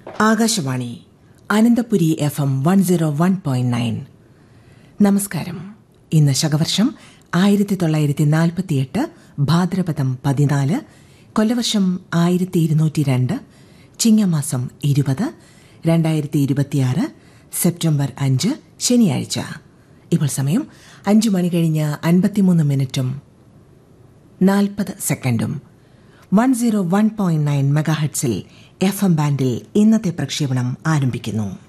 Akashvani Ananthapuri F M one zero one point nine നമസ്കാരം ഇന്ന് ശകവർഷം ആയിരത്തി തൊള്ളായിരത്തി നാൽപ്പത്തിയെട്ട് ഭാദ്രപദം പതിനാല് കൊല്ലവർഷം ആയിരത്തി ഇരുന്നൂറ്റി രണ്ട് ചിങ്ങമാസം ഇരുപത് രണ്ടായിരത്തി ഇരുപത്തിയാറ് സെപ്റ്റംബർ അഞ്ച് ശനിയാഴ്ച ഇപ്പോൾ സമയം അഞ്ചു മണി കഴിഞ്ഞ് അൻപത്തിമൂന്ന് മിനിറ്റും നാൽപ്പത് സെക്കൻഡും one zero one point nine മെഗാഹെഡ്സിൽ എഫ് എം ബാൻഡിൽ ഇന്നത്തെ പ്രക്ഷേപണം ആരംഭിക്കുന്നു